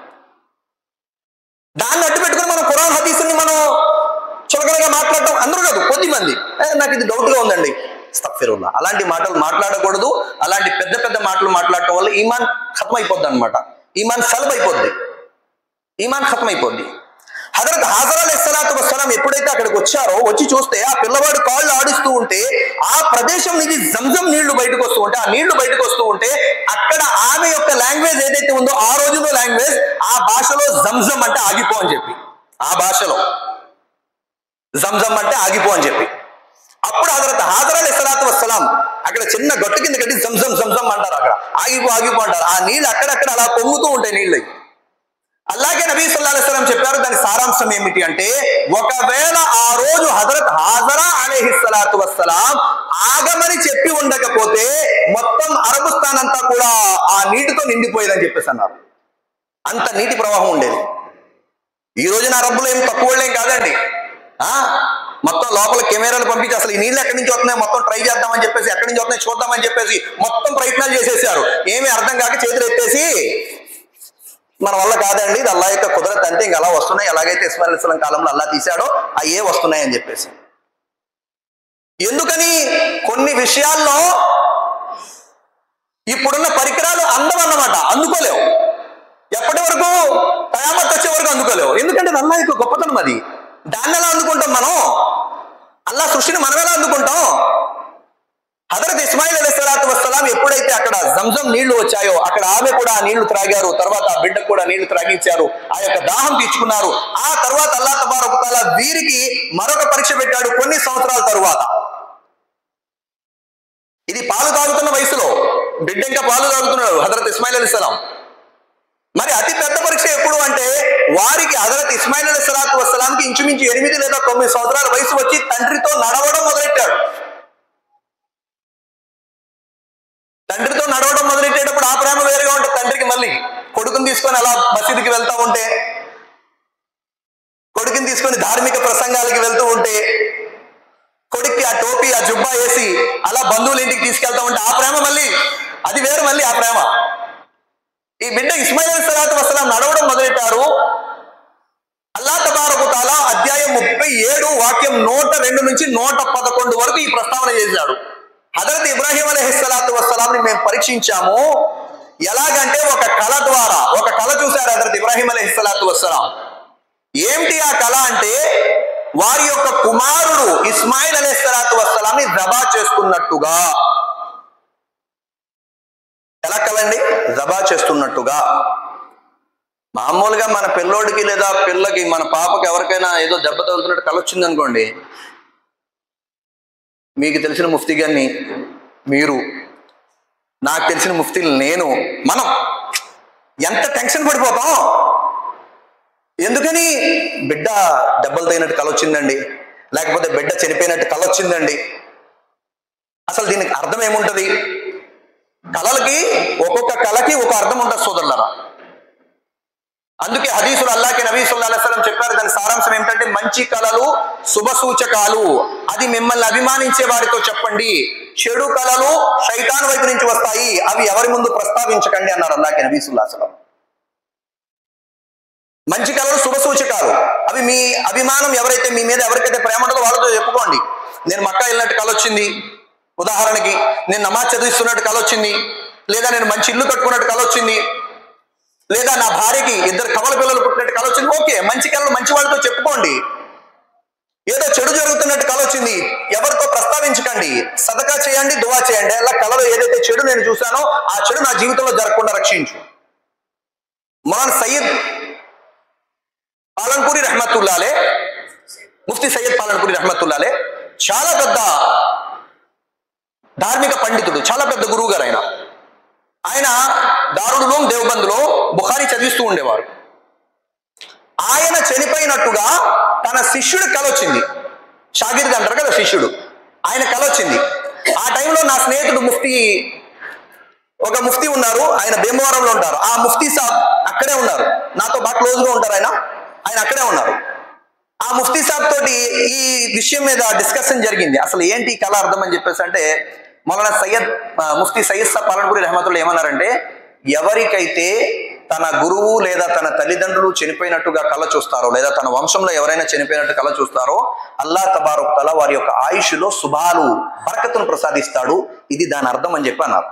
దాన్ని అడ్డు పెట్టుకుని మనం ఖురాన్ హదీసుని మనం చులకనగా మాట్లాడటం అందరూ కాదు కొద్ది మంది "ఏ, నాకు ఇది డౌట్ గా ఉందండి స్తఫిరుల్లా అలాంటి మాటలు మాట్లాడకూడదు అలాంటి పెద్ద పెద్ద మాటలు మాట్లాడటం వల్ల ఈమాన్ ఖతం అయిపోద్ది అనమాట ఈమాన్ సలబ్ అయిపోద్ది ఈమాన్ ఖతం అయిపోద్ది హజరత్ హాజర్ అలీ సలాతు వసలాం ఎప్పుడైతే అక్కడికి వచ్చారో వచ్చి చూస్తే ఆ పిల్లవాడు కాళ్ళు ఆడిస్తూ ఉంటే ఆ ప్రదేశం నుంచి జంజం నీళ్లు బయటకు వస్తూ ఉంటే ఆ నీళ్లు బయటకు వస్తూ ఉంటే అక్కడ ఆమె యొక్క లాంగ్వేజ్ ఏదైతే ఉందో ఆ రోజులో లాంగ్వేజ్ ఆ భాషలో జంజం అంటే ఆగిపో అని చెప్పి ఆ భాషలో జంజం అంటే ఆగిపో అని చెప్పి అప్పుడు హజరత్ హాజర్ అలీ సలాతు వసలాం అక్కడ చిన్న గట్టు కింద కట్టి జంజం జంజం అంటారు అక్కడ ఆగిపో ఆగిపో అంటారు ఆ నీళ్ళు అక్కడక్కడ అలా పొంగుతూ ఉంటాయి నీళ్ళు అలాగే నబీ సల్లాహు అలైహి వసల్లం చెప్పారు దాని సారాంశం ఏమిటి అంటే ఒకవేళ ఆ రోజు హజరత్ హాజరా అలైహి సలాతు వస్సలాం ఆగమని చెప్పి ఉండకపోతే మొత్తం అరబుస్థాన్ అంతా కూడా ఆ నీటితో నిండిపోయేదని చెప్పేసి అన్నారు అంత నీటి ప్రవాహం ఉండేది ఈ రోజున అరబ్బులు ఏం తక్కువ వాళ్ళేం కాదండి ఆ మొత్తం లోపల కెమెరాలు పంపించి అసలు ఈ నీళ్ళు ఎక్కడి నుంచి వస్తున్నాయి మొత్తం ట్రై చేద్దామని చెప్పేసి ఎక్కడి నుంచి వస్తున్నాయి చూద్దామని చెప్పేసి మొత్తం ప్రయత్నాలు చేసేసారు ఏమీ అర్థం కాక చేతులు ఎత్తేసి మన వల్ల కాదండి ఇది అల్లా యొక్క కుదరత్ అంటే ఇంక అలా వస్తున్నాయి ఎలాగైతే ఇస్మాయిల్ ఇస్లాం కాలంలో అల్లా తీశాడో అయ్యే వస్తున్నాయి అని చెప్పేసి ఎందుకని కొన్ని విషయాల్లో ఇప్పుడున్న పరికరాలు అందమన్నమాట అందుకోలేవు ఎప్పటి వరకు కయామత్ వచ్చే వరకు అందుకోలేవు ఎందుకంటే ఇది అల్లా యొక్క గొప్పతనం అది దాన్ని ఎలా అందుకుంటాం మనం అల్లా సృష్టిని మనం ఎలా అందుకుంటాం హజరత్ ఇస్మాయిల్ అలీ సలాతు వసలాం ఎప్పుడైతే అక్కడ జంజం నీళ్లు వచ్చాయో అక్కడ ఆమె కూడా ఆ నీళ్లు త్రాగారు తర్వాత ఆ బిడ్డకు కూడా నీళ్లు త్రాగించారు ఆ యొక్క దాహం తీర్చుకున్నారు ఆ తర్వాత అల్లా తబారకుతాల వీరికి మరొక పరీక్ష పెట్టాడు కొన్ని సంవత్సరాల తరువాత ఇది పాలు తాగుతున్న వయసులో బిడ్డ ఇంకా పాలు తాగుతున్నాడు హజరత్ ఇస్మాయిల్ అలీ సలాం మరి అతి పెద్ద పరీక్ష ఎప్పుడు అంటే వారికి హజరత్ ఇస్మాయిల్ అలీ సలాతు వసలాంకి ఇంచుమించు ఎనిమిది లేదా తొమ్మిది సంవత్సరాల వయసు వచ్చి తండ్రితో నడవడం మొదలెట్టాడు తండ్రితో నడవడం మొదలెట్టేటప్పుడు ఆ ప్రేమ వేరుగా ఉంటుంది తండ్రికి మళ్ళీ కొడుకుని తీసుకొని అలా మసీదుకి వెళ్తా ఉంటే కొడుకుని తీసుకొని ధార్మిక ప్రసంగాలకి వెళ్తూ ఉంటే కొడుక్కి ఆ టోపీ ఆ జుబ్బా వేసి అలా బంధువుల ఇంటికి తీసుకెళ్తా ఉంటే ఆ ప్రేమ మళ్ళీ అది వేరు మళ్ళీ ఆ ప్రేమ ఈ బిడ్డ ఇస్మాయిల్ అలీ సలాతు వసలాం నడవడం మొదలెట్టారు అల్లా తబారకు తాలా అధ్యాయం ముప్పై ఏడు వాక్యం నూట రెండు నుంచి నూట పదకొండు వరకు ఈ ప్రస్తావన చేశాడు హజరత్ ఇబ్రాహీం అలహిస్సలాతు వసలాంని మేము పరీక్షించాము ఎలాగంటే ఒక కళ ద్వారా ఒక కళ చూశారు హజరత్ ఇబ్రాహీం అలహిస్సలాతు వసలాం ఏమిటి ఆ కళ అంటే వారి యొక్క కుమారుడు ఇస్మాయిల్ అలహిస్సలాతు వసలాంని జబా చేస్తున్నట్టుగా ఎలా కలండి జబా చేస్తున్నట్టుగా మామూలుగా మన పిల్లోడికి లేదా పిల్లకి మన పాపకి ఎవరికైనా ఏదో దెబ్బ తగులుతున్నట్టు కళ వచ్చింది అనుకోండి మీకు తెలిసిన ముఫ్తీ గారిని మీరు నాకు తెలిసిన ముఫ్తీలు నేను మనం ఎంత టెన్షన్ పడిపోతాం ఎందుకని బిడ్డ దెబ్బలు తగినట్టు కళ వచ్చిందండి లేకపోతే బిడ్డ చనిపోయినట్టు కళ వచ్చిందండి అసలు దీనికి అర్థం ఏముంటది కళలకి ఒక్కొక్క కళకి ఒక అర్థం ఉంటుంది సోదరులరా అందుకే హదీసులు అల్లాకే నబీ సల్లాహు అలైహి వసల్లం చెప్పారు దాని సారాంశం ఏమిటంటే మంచి కళలు శుభ సూచకాలు అది మిమ్మల్ని అభిమానించే వారితో చెప్పండి చెడు కళలు శైతాన్ వైపు నుంచి వస్తాయి అవి ఎవరి ముందు ప్రస్తావించకండి అన్నారు అల్లాకే నబీ సల్లాహు అలైహి వసల్లం మంచి కళలు శుభ సూచకాలు అవి మీ అభిమానం ఎవరైతే మీ మీద ఎవరికైతే ప్రేమ ఉంటుందో వాళ్ళతో చెప్పుకోండి నేను మక్కా వెళ్ళినట్టు కళ వచ్చింది ఉదాహరణకి నేను నమాజ్ చదివిస్తున్నట్టు కళ వచ్చింది లేదా నేను మంచి ఇల్లు కట్టుకున్నట్టు కళ వచ్చింది లేదా నా భార్యకి ఇద్దరు కవల పిల్లలు పుట్టినట్టు కళ వచ్చింది ఓకే మంచి కళలు మంచి వాళ్ళతో చెప్పుకోండి ఏదో చెడు జరుగుతున్నట్టు కళ వచ్చింది ఎవరితో ప్రస్తావించకండి సదకా చేయండి దువా చేయండి అలా కళలో ఏదైతే చెడు నేను చూశానో ఆ చెడు నా జీవితంలో జరగకుండా రక్షించు మొలాన్ సయ్యద్ పాలన్పూరి రహమతుల్లాలే ముఫ్తీ సయ్యద్ పాలన్పూరి రహమతుల్లాలే చాలా పెద్ద ధార్మిక పండితుడు చాలా పెద్ద గురువు గారు ఆయన ఆయన దారుడులో దేవబందులో బుఖారి చదివిస్తూ ఉండేవారు ఆయన చనిపోయినట్టుగా తన శిష్యుడి కల వచ్చింది షాగిర్ది అంటారు కదా శిష్యుడు ఆయన కల వచ్చింది ఆ టైంలో నా స్నేహితుడు ముఫ్తీ ఒక ముఫ్తీ ఉన్నారు ఆయన భీమవరంలో ఉంటారు ఆ ముఫ్తీ సాబ్ అక్కడే ఉన్నారు నాతో బాగా క్లోజ్ గా ఉంటారు ఆయన ఆయన అక్కడే ఉన్నారు ఆ ముఫ్తీ సాబ్ తోటి ఈ విషయం మీద డిస్కషన్ జరిగింది అసలు ఏంటి ఈ కళ అర్థం అని చెప్పేసి అంటే మౌలానా సయ్యద్ ఆ, ముఫ్తీ సయ్యద్ సాబ్ పాలనపూరి రహమతుల్లా ఏమన్నారంటే ఎవరికైతే తన గురువు లేదా తన తల్లిదండ్రులు చనిపోయినట్టుగా కళ చూస్తారో లేదా తన వంశంలో ఎవరైనా చనిపోయినట్టు కళ చూస్తారో అల్లా తబారక్ తల వారి యొక్క ఆయుష్లో శుభాలు బరకతును ప్రసాదిస్తాడు ఇది దాని అర్థం అని చెప్పి అన్నారు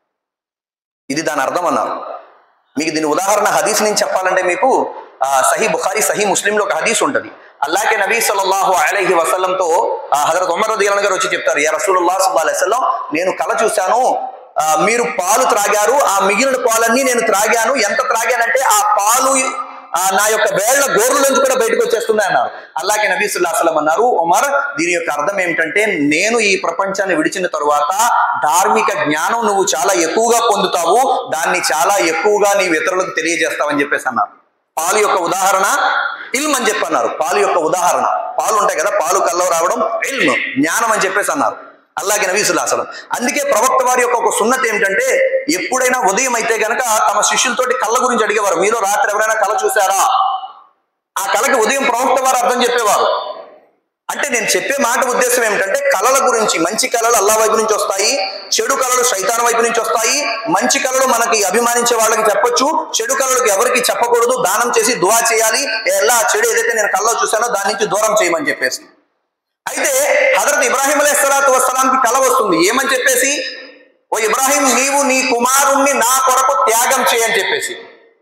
ఇది దాని అర్థం అన్నారు మీకు దీని ఉదాహరణ హదీస్ నుంచి చెప్పాలంటే మీకు ఆ, సహీ బుఖారీ సహీ ముస్లింలో ఒక హదీస్ ఉంటుంది అల్లాకే నబీ సల్లల్లాహు అలైహి వసల్లంతో ఆ, హజరత్ ఉమర్ రదియల్ గారు వచ్చి చెప్తారు యా రసూలుల్లాహ్ సల్లల్లాహు అలైహి వసల్లం నేను కల చూశాను ఆ, మీరు పాలు త్రాగారు ఆ మిగిలిన పాలన్నీ నేను త్రాగాను ఎంత త్రాగానంటే ఆ పాలు ఆ, నా యొక్క వేళ్ల గోర్ల నుంచి కూడా బయటకు వచ్చేస్తున్నాయి అన్నారు అల్లాకే నబీ సుల్లాహ్ సలం అన్నారు ఉమర్ దీని యొక్క అర్థం ఏమిటంటే నేను ఈ ప్రపంచాన్ని విడిచిన తరువాత ధార్మిక జ్ఞానం నువ్వు చాలా ఎక్కువగా పొందుతావు దాన్ని చాలా ఎక్కువగా నీవు ఇతరులకు తెలియజేస్తావని చెప్పేసి అన్నారు పాలు యొక్క ఉదాహరణ ఇల్మ్ అని చెప్పి అన్నారు పాలు యొక్క ఉదాహరణ పాలు ఉంటాయి కదా పాలు కల్లో రావడం ఇల్మ్ జ్ఞానం అని చెప్పేసి అన్నారు అల్లాగే నవీసుల్లాసలం అందుకే ప్రవక్త వారి యొక్క ఒక సున్నత ఏమిటంటే ఎప్పుడైనా ఉదయం అయితే గనక తమ శిష్యులతోటి కళ్ళ గురించి అడిగేవారు మీలో రాత్రి ఎవరైనా కళ చూసారా ఆ కళకి ఉదయం ప్రవక్త వారు అర్థం చెప్పేవారు అంటే నేను చెప్పే మాట ఉద్దేశం ఏమిటంటే కళల గురించి మంచి కళలు అల్లా వైపు నుంచి వస్తాయి చెడు కళలు శైతాన్ వైపు నుంచి వస్తాయి మంచి కళలు మనకి అభిమానించే వాళ్ళకి చెప్పొచ్చు చెడు కళలకు ఎవరికి చెప్పకూడదు దానం చేసి దువా చేయాలి ఎలా చెడు ఏదైతే నేను కళ్ళలో చూశానో దాని నుంచి దూరం చేయమని చెప్పేసి అయితే హజరత్ ఇబ్రాహిం అలైహి సలాతు వసలాంకి కళ వస్తుంది ఏమని చెప్పేసి ఓ ఇబ్రాహిం నీవు నీ కుమారుణ్ణి నా కొరకు త్యాగం చేయని చెప్పేసి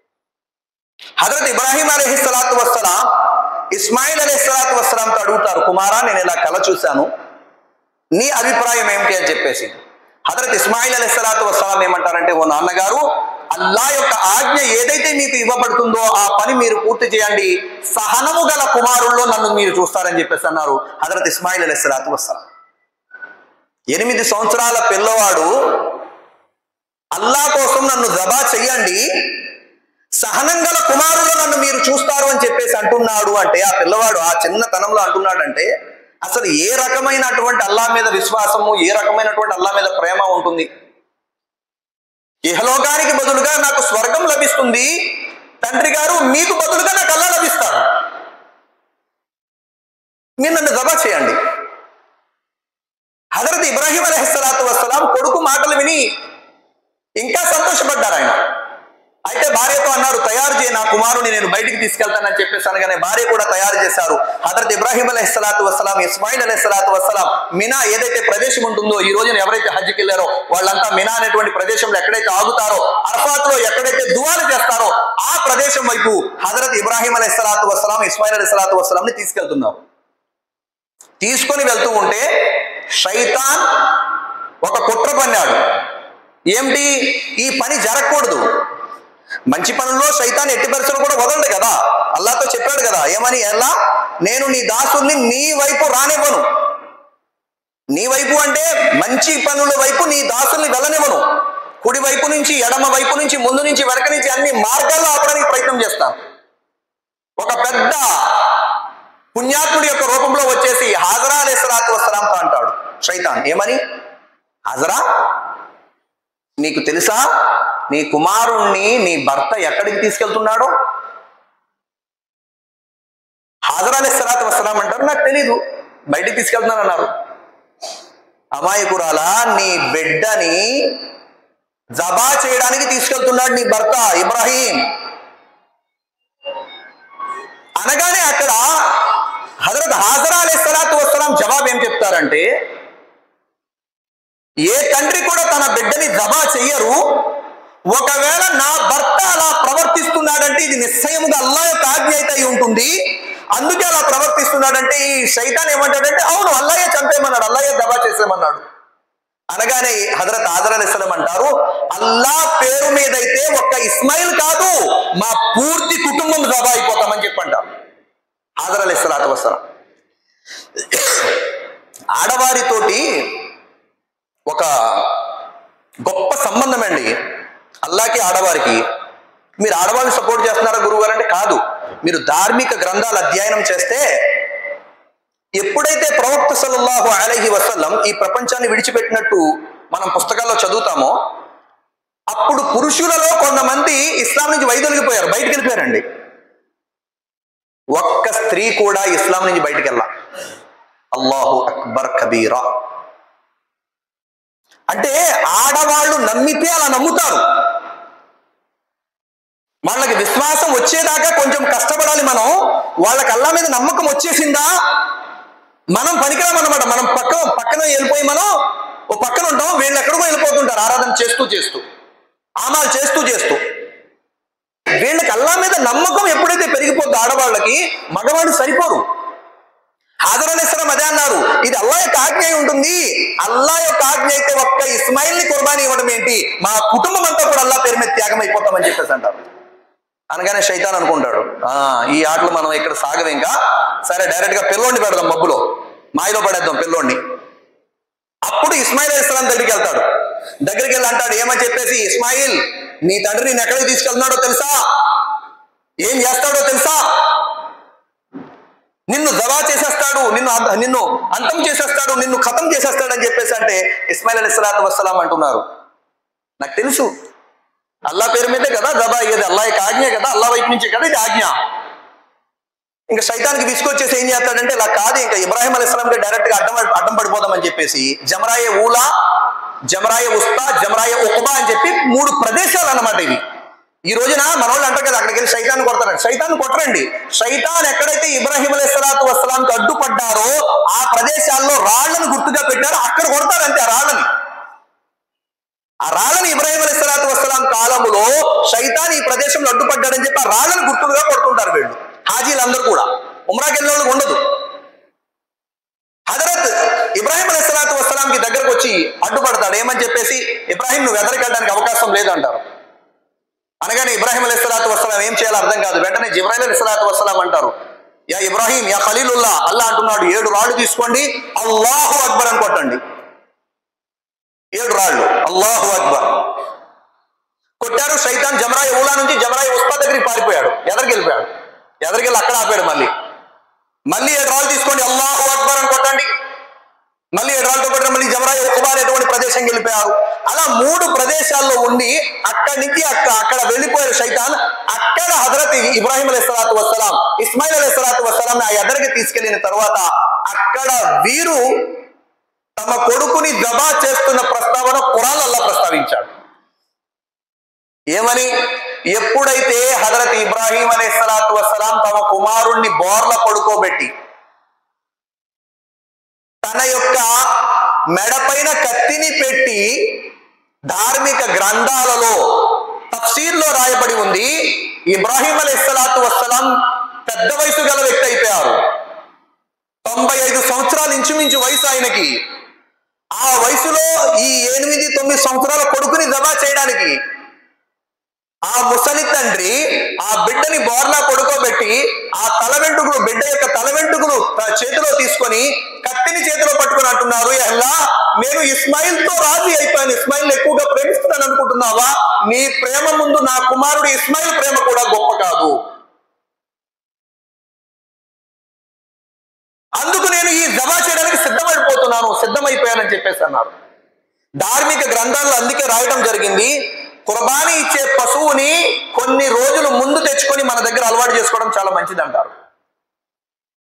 హజరత్ ఇబ్రాహిం అలైహి సలాతు వసలాం ఇస్మాయిల్ అలైహి సలాతు వసలాంతో అడుగుతారు కుమారా నేను ఇలా కళ చూశాను నీ అభిప్రాయం ఏమిటి అని చెప్పేసి హజరత్ ఇస్మాయిల్ అలైహి సలాతు వసలాం ఏమంటారంటే ఓ నాన్నగారు అల్లా యొక్క ఆజ్ఞ ఏదైతే మీకు ఇవ్వబడుతుందో ఆ పని మీరు పూర్తి చేయండి సహనము గల కుమారుల్లో నన్ను మీరు చూస్తారని చెప్పేసి అన్నారు హజరత్ ఇస్మాయిల్ అలైహి సలాతు వసలాం ఎనిమిది సంవత్సరాల పిల్లవాడు అల్లా కోసం నన్ను జబా చెయ్యండి సహనం గల కుమారులు నన్ను మీరు చూస్తారు అని చెప్పేసి అంటున్నాడు అంటే ఆ పిల్లవాడు ఆ చిన్నతనంలో అంటున్నాడంటే అసలు ఏ రకమైనటువంటి అల్లా మీద విశ్వాసము ఏ రకమైనటువంటి అల్లా మీద ప్రేమ ఉంటుంది ఇహలోకానికి బదులుగా నాకు స్వర్గం లభిస్తుంది తండ్రి గారు మీకు బదులుగా నాకు అల్లా లభిస్తారు మీరు నన్ను జబా చేయండి హజరత్ ఇబ్రాహిం అలహిస్సలాతు వసలాం కొడుకు మాటలు విని ఇంకా సంతోషపడ్డారు ఆయన అయితే భార్యతో అన్నారు తయారు చేయి నా కుమారుని నేను బయటికి తీసుకెళ్తానని చెప్పేసి అనగానే భార్య కూడా తయారు చేశారు హజరత్ ఇబ్రాహిం అలహిస్సలాతు వసలాం ఇస్మాయిల్ అలహిస్సలాతు వసలాం మినా ఏదైతే ప్రదేశం ఉంటుందో ఈ రోజున ఎవరైతే హజ్కి వెళ్ళారో వాళ్ళంతా మినా అనేటువంటి ప్రదేశంలో ఎక్కడైతే ఆగుతారో అర్ఫాత్ లో ఎక్కడైతే దువాలు చేస్తారో ఆ ప్రదేశం వైపు హజరత్ ఇబ్రాహిం అలహిస్సలాతు వసలాం ఇస్మాయిల్ అలహిస్సలాతు వసలాం ని తీసుకెళ్తున్నారు తీసుకొని వెళ్తూ ఉంటే శైతాన్ ఒక కుట్ర పన్నాడు ఏమిటి ఈ పని జరగకూడదు మంచి పనుల్లో సైతాన్ ఎట్టి పరిస్థితులు కూడా వదలడు కదా అల్లాతో చెప్పాడు కదా ఏమని ఎలా నేను నీ దాసుల్ని నీ వైపు రానివ్వను నీ వైపు అంటే మంచి పనుల వైపు నీ దాసుల్ని వెళ్ళనివ్వను కుడి వైపు నుంచి ఎడమ వైపు నుంచి ముందు నుంచి వెనక నుంచి అన్ని మార్గాల్లో ఆపడానికి ప్రయత్నం చేస్తాను ఒక పెద్ద పుణ్యాత్ముడి యొక్క రూపంలో వచ్చేసి హాజరా అలేసలాతు వసలాంతో అంటాడు శైతాన్ ఏమని హాజరా నీకు తెలుసా నీ కుమారుణ్ణి నీ భర్త ఎక్కడికి తీసుకెళ్తున్నాడో హజర్ అలీ సలాత్ వసలాం అంటారు నాకు తెలీదు బయటికి తీసుకెళ్తున్నాను అన్నారు అమాయకురాలా నీ బిడ్డని జబా చేయడానికి తీసుకెళ్తున్నాడు నీ భర్త ఇబ్రాహీం అనగానే అక్కడ హజరత్ హాజరా అలీ సలాతు వసలాం జవాబు ఏం చెప్తారంటే ఏ తండ్రి కూడా తన బిడ్డని జబా చెయ్యరు ఒకవేళ నా భర్త అలా ప్రవర్తిస్తున్నాడంటే ఇది నిశ్చయముగా అల్లా యొక్క ఆజ్ఞ అయితే అయి ఉంటుంది అందుకే అలా ప్రవర్తిస్తున్నాడంటే ఈ శైతాన్ ఏమంటాడంటే అవును అల్లాయే చంపేమన్నాడు అల్లాయే దబా చేసేమన్నాడు అనగానే హజరత్ ఆదర్ అలీస్లం అంటారు అల్లా పేరు మీదైతే ఒక్క ఇస్మాయిల్ కాదు మా పూర్తి కుటుంబం దబా అయిపోతామని చెప్పంటారు ఆదర్ అలీ సలాతు వసలం ఆడవారితోటి ఒక గొప్ప సంబంధం అండి అల్లాకి ఆడవారికి మీరు ఆడవారిని సపోర్ట్ చేస్తున్నారా గురువు గారు అంటే కాదు మీరు ధార్మిక గ్రంథాలు అధ్యయనం చేస్తే ఎప్పుడైతే ప్రవక్త సల్లల్లాహు అలైహి వసల్లం ఈ ప్రపంచాన్ని విడిచిపెట్టినట్టు మనం పుస్తకాల్లో చదువుతామో అప్పుడు పురుషులలో కొంతమంది ఇస్లాం నుంచి వైదొలిగిపోయారు బయటికి వెళ్ళిపోయారండి ఒక్క స్త్రీ కూడా ఇస్లాం నుంచి బయటికి వెళ్ళా అల్లాహు అక్బర్ కబీరా అంటే ఆడవాళ్ళు నమ్మితే అలా నమ్ముతారు వాళ్ళకి విశ్వాసం వచ్చేదాకా కొంచెం కష్టపడాలి మనం వాళ్ళకి అల్లా మీద నమ్మకం వచ్చేసిందా మనం పనికిరామన్నమాట మనం పక్క పక్కన వెళ్ళిపోయి మనం ఓ పక్కన ఉంటాం వీళ్ళు ఎక్కడికో వెళ్ళిపోతుంటారు ఆరాధన చేస్తూ చేస్తూ ఆమాలు చేస్తూ చేస్తూ వీళ్ళకి అల్లా మీద నమ్మకం ఎప్పుడైతే పెరిగిపోద్దో ఆడవాళ్ళకి మగవాళ్ళు సరిపోరు హాజరనేశ్వరం అదే అన్నారు ఇది అల్లా యొక్క ఆజ్ఞ అయి ఉంటుంది అల్లా యొక్క ఆజ్ఞ అయితే ఒక్క ఇస్మాయిల్ ని కుర్బానీ ఇవ్వడం ఏంటి మా కుటుంబం అంతా కూడా అల్లా పేరు మీద త్యాగం అయిపోతామని చెప్పేసి అంటారు అనగానే శైతాన్ అనుకుంటాడు ఆ ఈ ఆటలు మనం ఇక్కడ సాగదు ఇంకా సరే డైరెక్ట్ గా పిల్లోడిని పెడదాం మబ్బులో మాయలో పడేద్దాం పిల్లోడిని అప్పుడు ఇస్మాయిల్ ఇస్లాం దగ్గరికి వెళ్తాడు దగ్గరికి వెళ్ళి అంటాడు ఏమని చెప్పేసి ఇస్మాయిల్ నీ తండ్రి నేను ఎక్కడికి తీసుకెళ్తున్నాడో తెలుసా ఏం చేస్తాడో తెలుసా నిన్ను దవా చేసేస్తాడు నిన్ను అంత- నిన్ను అంతం చేసేస్తాడు నిన్ను ఖతం చేసేస్తాడు అని చెప్పేసి అంటే ఇస్మాయిల్ అలీ సలాతు వసలాం అంటున్నారు నాకు తెలుసు అల్లా పేరు మీదే కదా దబా అయ్యేది అల్లా యొక్క ఆజ్ఞే కదా అల్లా వైపు నుంచే కదా ఇది ఆజ్ఞ ఇంకా సైతానికి విసుకొచ్చేసి ఏం చేస్తాడంటే ఇలా కాదు ఇంకా ఇబ్రాహిం అలీస్లాంకి డైరెక్ట్ గా అడ్డం అడ్డం పడిపోదామని చెప్పేసి జమరాయ ఊలా జమరాయ ఉస్తా జమరాయ ఉక్బా అని చెప్పి మూడు ప్రదేశాలు అన్నమాట ఇవి ఈ రోజున మనోళ్ళు అంటారు కదా అక్కడికి వెళ్ళి సైతాన్ని కొడతారండి సైతాన్ని కొట్టరండి సైతాన్ ఎక్కడైతే ఇబ్రాహిం అలీస్లాతు వస్సలాంకి అడ్డుపడ్డారో ఆ ప్రదేశాల్లో రాళ్లను గుర్తుగా పెట్టారో అక్కడ కొడతారు అంతే ఆ రాళ్ళని ఆ రాళ్ళని ఇబ్రాహిం అలీ సలాతు వసలాం కాలంలో శైతాన్ ఈ ప్రదేశంలో అడ్డుపడ్డాడని చెప్పి ఆ రాళ్ళని గుర్తులుగా కొడుతుంటారు వీళ్ళు హాజీలందరూ కూడా ఉమ్రాకి వెళ్ళిన వాళ్ళకి ఉండదు హజరత్ ఇబ్రాహిం అలీ సలాతు వసలాంకి దగ్గరకు వచ్చి అడ్డుపడతాడు ఏమని చెప్పేసి ఇబ్రాహిం నువ్వు ఎదరికి వెళ్ళడానికి అవకాశం లేదంటారు అనగానే ఇబ్రాహిం అలీ సలాతు వసలాం ఏం చేయాలో అర్థం కాదు వెంటనే జిబ్రాహిం అలీ సలాతు వసలాం అంటారు యా ఇబ్రాహీం యా ఖలీలుల్లా అల్లా అంటున్నాడు ఏడు రాళ్ళు తీసుకోండి అల్లాహు అక్బర్ అని కొట్టండి ఏడు రాళ్ళు అల్లాహు అక్బర్ కొట్టారు సైతాన్ జమరాయ ఊలా నుంచి జమరాయ ఉస్తా దగ్గరికి పారిపోయాడు ఎదరికి వెళ్ళిపోయాడు ఎదరికి వెళ్ళి అక్కడ ఆపాడు మళ్ళీ మళ్ళీ ఏడు రాళ్ళు తీసుకోండి అల్లాహు అక్బర్ అని కొట్టండి మళ్ళీ ఏడు రాళ్ళతో కొట్టారు మళ్ళీ జమరాయ ఉక్బా అనేటువంటి ప్రదేశం వెళ్ళిపోయారు అలా మూడు ప్రదేశాల్లో ఉండి అక్కడి నుంచి అక్క అక్కడ వెళ్ళిపోయారు సైతాన్ అక్కడ హజరత్ ఇబ్రాహిం అలీ సలాతు వసలాం ఇస్మాయిల్ అలీ సలాతు వసలాం ఆ ఎదరికి తీసుకెళ్లిన తర్వాత అక్కడ వీరు తమ కొడుకుని దబా చేస్తున్న ప్రస్తావన ఖురాన్ అల్లా ప్రస్తావించాడు ఏమని ఎప్పుడైతే హజరత్ ఇబ్రాహీం అలే సలాతు వసలాం తమ కుమారుణ్ణి బోర్ల పడుకోబెట్టి తన యొక్క మెడపైన కత్తిని పెట్టి ధార్మిక గ్రంథాలలో తఫ్సీర్లో రాయబడి ఉంది ఇబ్రాహీం అలీ సలాతు వసలాం పెద్ద వయసు గల వ్యక్తి అయిపోయారు తొంభై ఐదు సంవత్సరాలు ఇంచుమించు వయసు ఆయనకి ఆ వయసులో ఈ ఎనిమిది తొమ్మిది సంవత్సరాల కొడుకుని దబా చేయడానికి ఆ ముసలి తండ్రి ఆ బిడ్డని బోర్లా పడుకోబెట్టి ఆ తల వెంట్రుకలు బిడ్డ యొక్క తల వెంట్రుకలు తన చేతిలో తీసుకొని కత్తిని చేతిలో పట్టుకొని అంటున్నారు ఎలా నేను ఇస్మాయిల్ తో రాజీ అయిపోయాను ఇస్మాయిల్ ఎక్కువగా ప్రేమిస్తున్నాను అనుకుంటున్నావా నీ ప్రేమ ముందు నా కుమారుడు ఇస్మాయిల్ ప్రేమ కూడా గొప్ప కాదు అందుకు నేను ఈ జమా చేయడానికి సిద్ధమైపోతున్నాను సిద్ధమైపోయానని చెప్పేసి అన్నారు ధార్మిక గ్రంథాల్లో అందుకే రాయడం జరిగింది కుర్బానీ ఇచ్చే పశువుని కొన్ని రోజులు ముందు తెచ్చుకొని మన దగ్గర అలవాటు చేసుకోవడం చాలా మంచిది అంటారు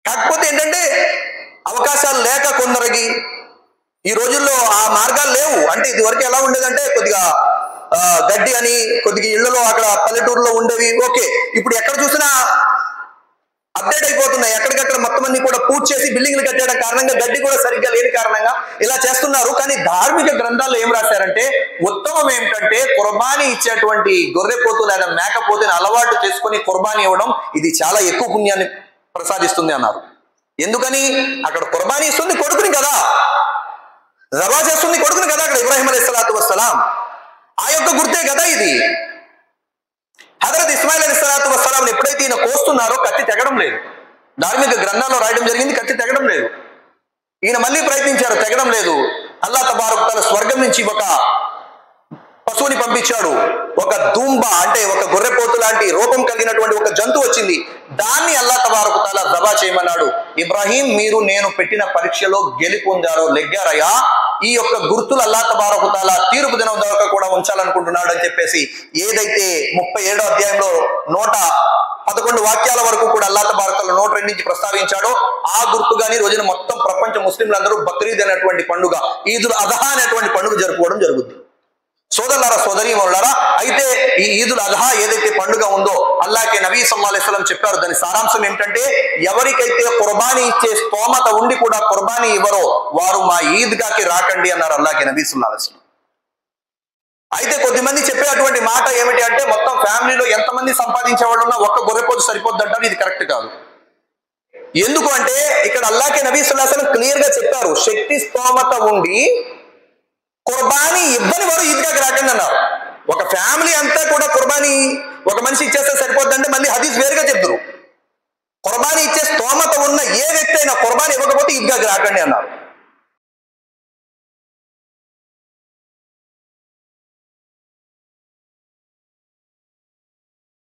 కాకపోతే ఏంటంటే అవకాశాలు లేక కొందరికి ఈ రోజుల్లో ఆ మార్గాలు లేవు అంటే ఇది వరకు ఎలా ఉండేదంటే కొద్దిగా ఆ, గడ్డి అని కొద్దిగా ఇళ్లలో అక్కడ పల్లెటూరులో ఉండేవి ఓకే ఇప్పుడు ఎక్కడ చూసినా అప్డేట్ అయిపోతున్నాయి ఎక్కడికక్కడ మొత్తం అన్ని కూడా పూర్తి చేసి బిల్డింగ్లు కట్టేయడం కారణంగా గడ్డి కూడా సరిగ్గా లేని కారణంగా ఇలా చేస్తున్నారు కానీ ధార్మిక గ్రంథాల్లో ఏం రాశారంటే ఉత్తమం ఏమిటంటే కుర్బానీ ఇచ్చేటువంటి గొర్రెపోతు లేదా మేకపోతుని అలవాటు చేసుకొని కుర్బానీ ఇవ్వడం ఇది చాలా ఎక్కువ పుణ్యాన్ని ప్రసాదిస్తుంది అన్నారు ఎందుకని అక్కడ కుర్బానీ ఇస్తుంది కొడుకుని కదా జబా చేస్తుంది కొడుకుని కదా అక్కడ ఇబ్రాహిం అలీ సలాతు వసలాం ఆ యొక్క గుర్తే కదా ఇది హజరత్ ఇస్మాయిల్ అలీ సలాతు వసలాం ఎప్పుడైతే ఈయన కోస్తున్నారో కత్తి తెగడం లేదు ధార్మిక గ్రంథాల్లో రాయడం జరిగింది కత్తి తెగడం లేదు ఈయన మళ్ళీ ప్రయత్నించారు తెగడం లేదు అల్లా తబారక్ తన స్వర్గం నుంచి ఒక పశువుని పంపించాడు ఒక దుంబ అంటే ఒక గొర్రెపోతు లాంటి రూపం కలిగినటువంటి ఒక జంతువు వచ్చింది దాన్ని అల్లా తబారకు తాలా దబా చేయమన్నాడు ఇబ్రాహీం మీరు నేను పెట్టిన పరీక్షలో గెలుపొందారో లెగ్గారయ్యా ఈ యొక్క గుర్తులు అల్లా తబారకు తాలా తీర్పు దినం దాకా కూడా ఉంచాలనుకుంటున్నాడు అని చెప్పేసి ఏదైతే ముప్పై ఏడో అధ్యాయంలో నూట పదకొండు వాక్యాల వరకు కూడా అల్లా తబారకల నోట్ రెండు నుంచి ప్రస్తావించాడో ఆ గుర్తుగాని ఈ రోజున మొత్తం ప్రపంచ ముస్లింలందరూ బక్రీద్ అనేటువంటి పండుగ ఈదుల్ అదహా అనేటువంటి పండుగ జరుపుకోవడం జరుగుతుంది సోదరులారా సోదరి వాళ్ళారా అయితే ఈ ఈదుల్ అల్హా ఏదైతే పండుగ ఉందో అల్లాకే నబీ సల్లాహం చెప్పారు దాని సారాంశం ఏమిటంటే ఎవరికైతే కుర్బానీ ఇచ్చే స్తోమత ఉండి కూడా కుర్బానీ ఇవ్వరో వారు మా ఈద్గాకి రాకండి అన్నారు అల్లాకే నబీ సల్లాహం అయితే కొద్దిమంది చెప్పేటువంటి మాట ఏమిటి అంటే మొత్తం ఫ్యామిలీలో ఎంతమంది సంపాదించే వాళ్ళు ఉన్నా ఒక్క గొర్రెపోతు సరిపోద్ది అంటారు ఇది కరెక్ట్ కాదు ఎందుకు అంటే ఇక్కడ అల్లాకే నబీ సుల్లాసనం క్లియర్ గా చెప్పారు శక్తి స్తోమత ఉండి కుర్బానీ ఇవ్వని వారు ఈద్గాకి రాకండి అన్నారు ఒక ఫ్యామిలీ అంతా కూడా కుర్బానీ ఒక మనిషి ఇచ్చేస్తే సరిపోద్దంటే మళ్ళీ హదీస్ వేరుగా చెప్తారు కుర్బానీ ఇచ్చే స్తోమత ఉన్న ఏ వ్యక్తి అయినా కుర్బానీ ఇవ్వకపోతే ఈద్గాకి రాకండి అన్నారు